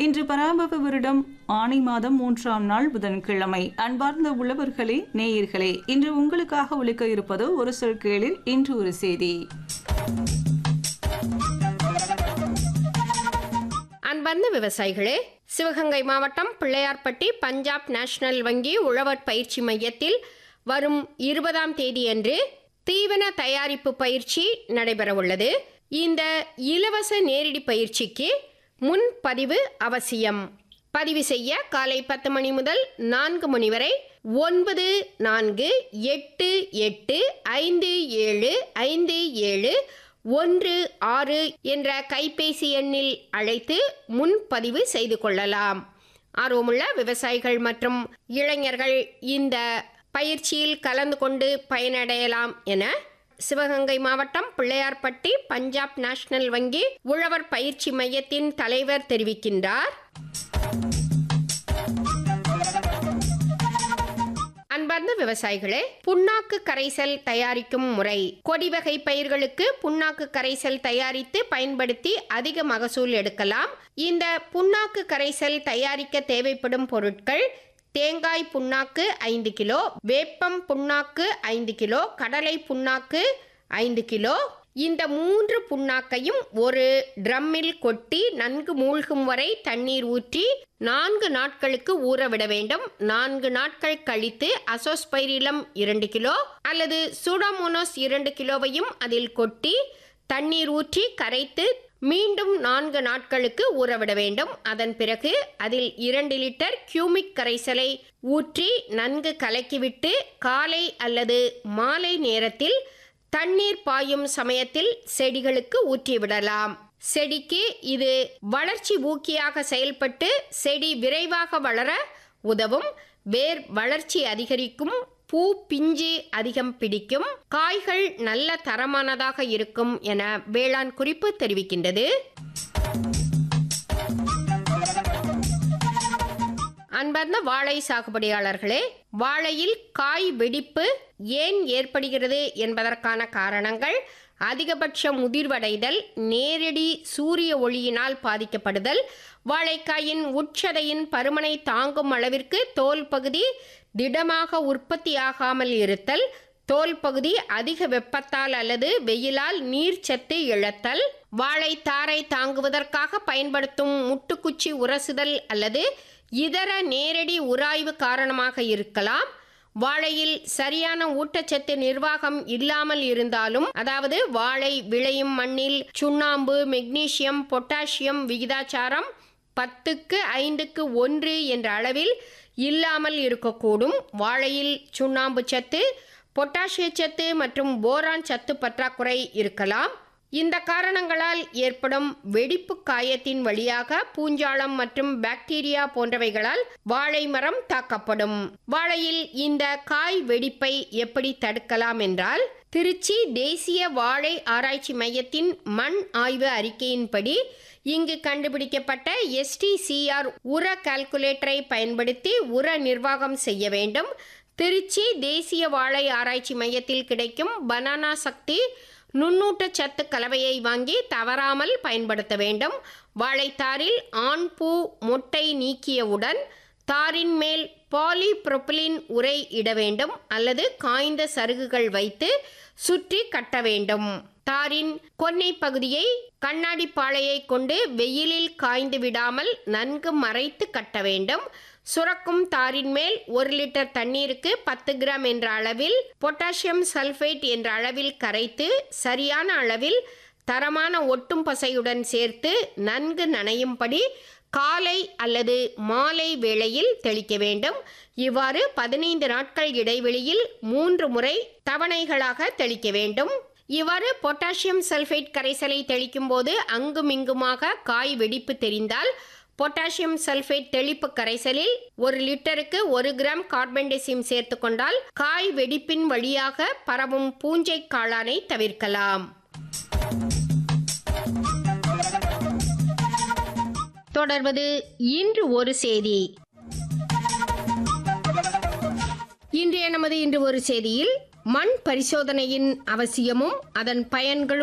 இன்று பராபவ வருடம் ஆணி மாதம் மூன்றாம் நாள் புதன்கிழமை அன்பார்ந்த உழவர்களே நேயர்களே இன்று உங்களுக்காக ஒழிக்க இருப்பது ஒரு சொல் கேளில் இன்று ஒரு செய்தி அன்பார்ந்த விவசாயிகளே சிவகங்கை மாவட்டம் பிள்ளையார்பட்டி பஞ்சாப் நேஷனல் வங்கி உழவர் பயிற்சி மையத்தில் வரும் இருபதாம் தேதியன்று தீவன தயாரிப்பு பயிற்சி நடைபெறவுள்ளது இந்த இலவச நேரடி பயிற்சிக்கு முன்பதிவு அவசியம் பதிவு செய்ய காலை பத்து மணி முதல் நான்கு மணி வரை ஒன்பது நான்கு எட்டு எட்டு ஐந்து ஏழு ஐந்து ஏழு ஒன்று ஆறு என்ற கைபேசி எண்ணில் அழைத்து முன்பதிவு செய்து கொள்ளலாம் ஆர்வமுள்ள விவசாயிகள் மற்றும் இளைஞர்கள் இந்த பயிற்சியில் கலந்து கொண்டு பயனடையலாம் என சிவகங்கை மாவட்டம் பிள்ளையார்பட்டி பஞ்சாப் நேஷனல் வங்கி உழவர் பயிற்சி மையத்தின் தலைவர் தெரிவிக்கின்றார் அன்பார்ந்த விவசாயிகளே புண்ணாக்கு கரைசல் தயாரிக்கும் முறை கொடி வகை பயிர்களுக்கு புண்ணாக்கு கரைசல் தயாரித்து பயன்படுத்தி அதிக மகசூல் எடுக்கலாம் இந்த புண்ணாக்கு கரைசல் தயாரிக்க தேவைப்படும் பொருட்கள் தேங்காய் புண்ணாக்கு ஐந்து கிலோ வேப்பம் புண்ணாக்கு ஐந்து கிலோ கடலை புண்ணாக்கு ஐந்து கிலோ இந்த மூன்று புண்ணாக்கையும் ஒரு ட்ரம்மில் கொட்டி நன்கு மூழ்கும் வரை தண்ணீர் ஊற்றி நான்கு நாட்களுக்கு ஊற விட வேண்டும் நான்கு நாட்கள் கழித்து அசோஸ்பைரிலம் இரண்டு கிலோ அல்லது சூடாமோனோஸ் இரண்டு கிலோவையும் அதில் கொட்டி தண்ணீர் ஊற்றி கரைத்து மீண்டும் நான்கு நாட்களுக்கு ஊறவிட வேண்டும் அதன் பிறகு அதில் இரண்டு லிட்டர் கியூமிக் கரைசலை ஊற்றி நன்கு கலக்கிவிட்டு காலை அல்லது மாலை நேரத்தில் தண்ணீர் பாயும் சமயத்தில் செடிகளுக்கு ஊற்றிவிடலாம் செடிக்கு இது வளர்ச்சி ஊக்கியாக செயல்பட்டு செடி விரைவாக வளர உதவும் வேர் வளர்ச்சி அதிகரிக்கும் பூ பிஞ்சு அதிகம் பிடிக்கும் காய்கள் நல்ல தரமானதாக இருக்கும் என வேளாண் குறிப்பு தெரிவிக்கின்றது அன்பார்ந்த வாழை சாகுபடியாளர்களே வாழையில் காய் வெடிப்பு ஏன் ஏற்படுகிறது என்பதற்கான காரணங்கள் அதிகபட்ச முதிர்வடைதல் நேரடி சூரிய ஒளியினால் பாதிக்கப்படுதல் வாழைக்காயின் உட்சதையின் பருமனை தாங்கும் அளவிற்கு தோல் பகுதி திடமாக உற்பத்தியாகாமல் இருத்தல் தோல் பகுதி அதிக வெப்பத்தால் அல்லது வெயிலால் நீர்ச்சத்து இழத்தல் வாழை தாரை தாங்குவதற்காக பயன்படுத்தும் முட்டுக்குச்சி உரசுதல் அல்லது இதர நேரடி உராய்வு காரணமாக இருக்கலாம் வாழையில் சரியான ஊட்டச்சத்து நிர்வாகம் இல்லாமல் இருந்தாலும் அதாவது வாழை விளையும் மண்ணில் சுண்ணாம்பு மெக்னீசியம் பொட்டாசியம் விகிதாச்சாரம் பத்துக்கு ஐந்துக்கு ஒன்று என்ற அளவில் இல்லாமல் இருக்கக்கூடும் வாழையில் சுண்ணாம்பு சத்து பொட்டாசிய சத்து மற்றும் போரான் சத்து பற்றாக்குறை இருக்கலாம் இந்த காரணங்களால் ஏற்படும் வெடிப்பு காயத்தின் வழியாக பூஞ்சாளம் மற்றும் பாக்டீரியா போன்றவைகளால் வாழை மரம் தாக்கப்படும் வாழையில் இந்த காய் வெடிப்பை எப்படி தடுக்கலாம் என்றால் திருச்சி தேசிய வாழை ஆராய்ச்சி மையத்தின் மண் ஆய்வு அறிக்கையின்படி இங்கு கண்டுபிடிக்கப்பட்ட எஸ்டிசிஆர் உர கால்குலேட்டரை பயன்படுத்தி உர நிர்வாகம் செய்ய வேண்டும் திருச்சி தேசிய வாழை ஆராய்ச்சி மையத்தில் கிடைக்கும் பனானா சக்தி நுண்ணூட்டச்சத்து கலவையை வாங்கி தவறாமல் பயன்படுத்த வேண்டும் வாழைத்தாரில் ஆண் பூ மொட்டை நீக்கியவுடன் தாரின் மேல் பாலிப்ரொபிலின் உரை இட வேண்டும் அல்லது காய்ந்த சருகுகள் வைத்து சுற்றி கட்ட வேண்டும் தாரின் கொன்னை பகுதியை கண்ணாடி பாளையை கொண்டு வெயிலில் காய்ந்து விடாமல் நன்கு மறைத்து கட்ட வேண்டும் சுரக்கும் தாரின் மேல் ஒரு லிட்டர் தண்ணீருக்கு பத்து கிராம் என்ற அளவில் பொட்டாசியம் சல்ஃபேட் என்ற அளவில் கரைத்து சரியான அளவில் தரமான ஒட்டும் பசையுடன் சேர்த்து நன்கு நனையும்படி காலை அல்லது மாலை வேளையில் தெளிக்க வேண்டும் இவ்வாறு பதினைந்து நாட்கள் இடைவெளியில் மூன்று முறை தவணைகளாக தெளிக்க வேண்டும் இவ்வாறு பொட்டாசியம் சல்ஃபேட் கரைசலை தெளிக்கும் போது அங்குமிங்குமாக காய் வெடிப்பு தெரிந்தால் பொட்டாசியம் சல்ஃபேட் தெளிப்பு கரைசலில் ஒரு லிட்டருக்கு ஒரு கிராம் கார்பன்டெசிம் சேர்த்து கொண்டால் காய் வெடிப்பின் வழியாக பரவும் பூஞ்சை காளானை தவிர்க்கலாம் தொடர்வது இன்று ஒரு செய்தி இன்றைய நமது இன்று ஒரு செய்தியில் மண் பரிசோதனையின் அவசியமும் அதன் பயன்களும்